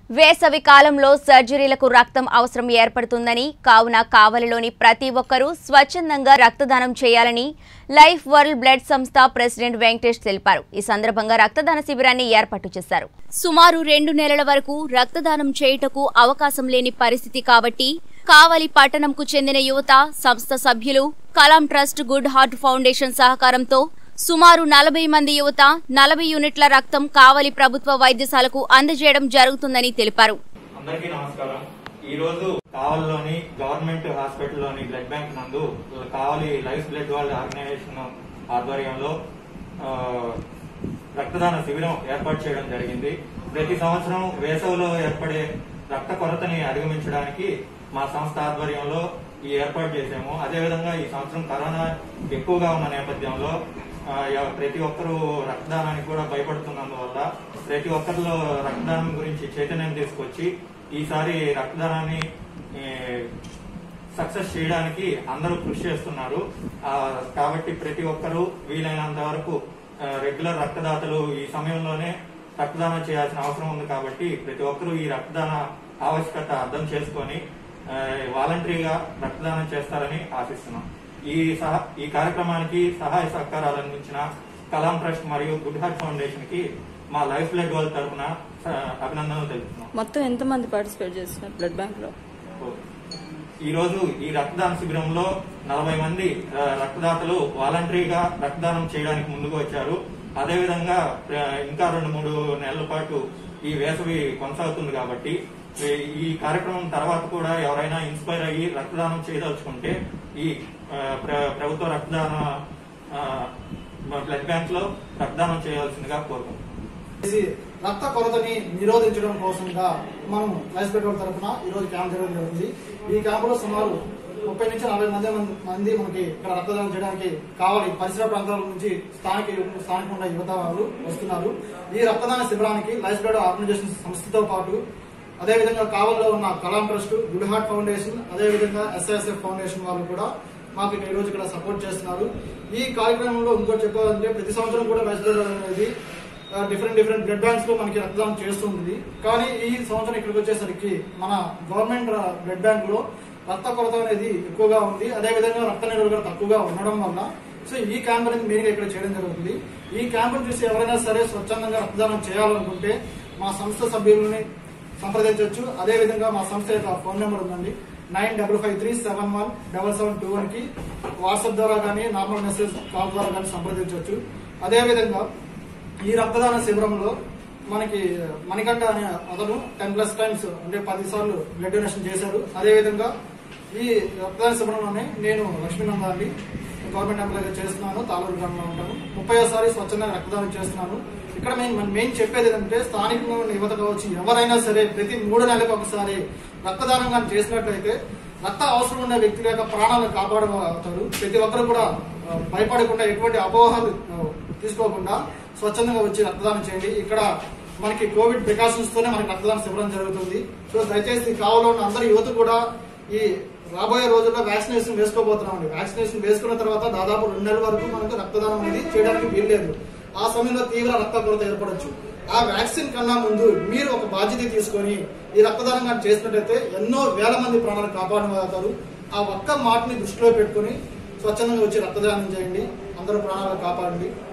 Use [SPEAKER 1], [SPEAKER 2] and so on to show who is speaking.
[SPEAKER 1] వేసవి కాలంలో సర్జరీలకు రక్తం అవసరం ఏర్పడుతుందని కావున కావలిలోని ప్రతి ఒక్కరూ స్వచ్ఛందంగా రక్తదానం చేయాలని లైఫ్ వరల్డ్ బ్లడ్ సంస్థ ప్రెసిడెంట్ వెంకటేష్ తెలిపారు ఈ సందర్భంగా రక్తదాన శిబిరాన్ని ఏర్పాటు చేశారు సుమారు రెండు నెలల వరకు రక్తదానం చేయుటకు అవకాశం లేని పరిస్థితి కాబట్టి కావలి పట్టణంకు చెందిన యువత సంస్థ సభ్యులు Kalam trust good heart foundation సహకారంతో సుమారు నలభై మంది యువత నలభై యూనిట్ల రక్తం కావలి ప్రభుత్వ వైద్యశాలకు అందజేయడం జరుగుతుందని తెలిపారు
[SPEAKER 2] అందరికీ నమస్కారం ఈ రోజు కావలిలోని గవర్నమెంట్ హాస్పిటల్లోని బ్లడ్ బ్యాంక్ నందు Kavali life blood world organisation ఆధ్వర్యంలో ఆ, రక్తదాన శిబిరం ఏర్పాటు చేయడం జరిగింది ప్రతి సంవత్సరం వేసవిలో ఏర్పడే రక్త కొరతని అధిగమించడానికి మా సంస్థ ఆధ్వర్యంలో ఈ ఏర్పాటు చేశాము అదేవిధంగా ఈ సంవత్సరం కరోనా ఎక్కువగా ఉన్న నేపథ్యంలో ఆ, ఎవ- ప్రతి ఒక్కరూ రక్తదానానికి కూడా భయపడుతున్నందువల్ల ప్రతి ఒక్కరిలో రక్తదానం గురించి చైతన్యం తీసుకొచ్చి ఈసారి రక్తదానాన్ని ఏ, సక్సెస్ చేయడానికి అందరూ కృషి చేస్తున్నారు ఆ, కాబట్టి ప్రతి ఒక్కరూ వీలైనంత వరకు ఆ, రెగ్యులర్ రక్తదాతలు ఈ సమయంలోనే రక్తదానం చేయాల్సిన అవసరం ఉంది కాబట్టి ప్రతి ఒక్కరూ ఈ రక్తదాన ఆవశ్యకత అర్థం చేసుకొని ఆ, వాలంటరీగా రక్తదానం చేస్తారని ఆశిస్తున్నాం ఈ సహ ఈ కార్యక్రమానికి సహాయ సహకారాలు అందించిన కలాం ట్రస్ట్ మరియు గుడ్ హార్ట్ ఫౌండేషన్ కి మా లైఫ్ బ్లడ్ వాళ్ళ తరఫున అభినందనలు తెలుపుతున్నాం
[SPEAKER 3] మొత్తం ఎంతమంది పార్టిసిపేట్ చేస్తున్నారు బ్లడ్ బ్యాంక్ లో
[SPEAKER 2] ఈ రోజు ఈ రక్తదాన శిబిరంలో నలభై మంది ఆ, రక్తదాతలు వాలంటరీగా రక్తదానం చేయడానికి ముందుకు వచ్చారు అదేవిధంగా ఆ, ఇంకా రెండు మూడు నెలల పాటు ఈ వేసవి కొనసాగుతుంది కాబట్టి ఈ- ఈ కార్యక్రమం తర్వాత కూడా ఎవరైనా ఇన్స్పైర్ అయ్యి రక్తదానం చేయదలుచుకుంటే ఈ ఆ, ప్ర- ప్రభుత్వ రక్తదాన ఆ, బ్లడ్ బ్యాంక్ లో రక్తదానం చేయాల్సిందిగా కోరుకుంటున్నాం
[SPEAKER 4] ఇది రక్త కొరతని నిరోధించడం కోసంగా మనం లైఫ్ పెట్రోల్ తరఫున ఈ రోజు క్యాంప్ జరగడం జరిగింది ఈ క్యాంపులో సుమారు ముప్పై నుంచి నలభై మంది మంది- మంది మనకి ఇక్కడ రక్తదానం చేయడానికి కావాలి పరిసర ప్రాంతాల నుంచి స్థానిక యువ- స్థానిక ఉన్న యువత వాళ్ళు వస్తున్నారు ఈ రక్తదాన శిబిరానికి లైఫ్ బ్లడ్ ఆర్గనైజేషన్ సంస్థతో పాటు అదేవిధంగా కావల్లో ఉన్న Kalam trust good heart foundation అదేవిధంగా ఎస్ఐఎస్ఎఫ్ ఫౌండేషన్ వాళ్ళు కూడా మాకు ఈ రోజు ఇక్కడ సపోర్ట్ చేస్తున్నారు ఈ కార్యక్రమంలో ఇంకోటి చెప్పాలంటే ప్రతి సంవత్సరం కూడా లైఫ్ బ్లడ్ అనేది డిఫరెంట్ డిఫరెంట్ బ్లడ్ బ్యాంక్స్ లో మనకి రక్తదానం చేస్తుంది కానీ ఈ సంవత్సరం ఇక్కడికి వచ్చేసరికి మన గవర్నమెంట్ బ్లడ్ బ్యాంక్ లో రక్త కొరత అనేది ఎక్కువగా ఉంది అదే విధంగా రక్త నిరోధకత తక్కువగా ఉండడం వల్ల సో ఈ క్యాంప్ అనేది మెయిన్ గా ఇక్కడ చేయడం జరుగుతుంది ఈ క్యాంప్ చూసి ఎవరైనా సరే స్వచ్ఛందంగా రక్తదానం చేయాలనుకుంటే మా సంస్థ సభ్యులని సంప్రదించవచ్చు అదే విధంగా మా సంస్థ యొక్క ఫోన్ నెంబర్ ఉందండి nine double five three seven one double seven two one కి వాట్సాప్ ద్వారా కానీ నార్మల్ మెసేజ్ కాల్ ద్వారా కానీ సంప్రదించవచ్చు అదే విధంగా ఈ రక్తదాన శిబిరంలో మనకి మణికంఠ అనే అతను టెన్ ప్లస్ టైమ్స్ అంటే పది సార్లు బ్లడ్ డొనేషన్ చేశారు అదే విధంగా ఈ రక్తదాన శిబిరంలోనే నేను లక్ష్మీనంద అండి గవర్నమెంట్ ఎంప్లాయీగా చేస్తున్నాను తాలూరు గ్రామంలో ఉంటాను ముప్పై సారి స్వచ్ఛందంగా రక్తదానం చేస్తున్నాను ఇక్కడ మేము మన మెయిన్ చెప్పేది ఏంటంటే స్థానికంగా ఉన్న యువత కావచ్చు ఎవరైనా సరే ప్రతి మూడు నెలలకు ఒకసారి రక్తదానం కానీ చేసినట్లయితే రక్త అవసరం ఉన్న వ్యక్తి యొక్క ప్రాణాలను కాపాడగలుగుతారు ప్రతి ఒక్కరు కూడా ఆ, భయపడకుండా ఎటువంటి అపోహలు ఆ, తీసుకోకుండా స్వచ్ఛందంగా వచ్చి రక్తదానం చేయండి ఇక్కడ మనకి కోవిడ్ ప్రికాషన్స్ తోనే మనకి రక్తదానం శిబిరం జరుగుతుంది సో దయచేసి కావాలో ఉన్న అందరి యువత కూడా ఈ రాబోయే రోజుల్లో వ్యాక్సినేషన్ వేసుకోబోతున్నామండి వ్యాక్సినేషన్ వేసుకున్న తర్వాత దాదాపు రెండు నెలల వరకు మనకు రక్తదానం అనేది చేయడానికి వీల్లేదు ఆ సమయంలో తీవ్ర రక్త కొరత ఏర్పడొచ్చు ఆ వ్యాక్సిన్ కన్నా ముందు మీరు ఒక బాధ్యత తీసుకొని ఈ రక్తదానం కానీ చేసినట్లయితే ఎన్నో వేల మంది ప్రాణాలు కాపాడగలుగుతారు ఆ ఒక్క మాటని దృష్టిలో పెట్టుకొని స్వచ్ఛందంగా వచ్చి రక్తదానం చేయండి అందరూ ప్రాణాలు కాపాడండి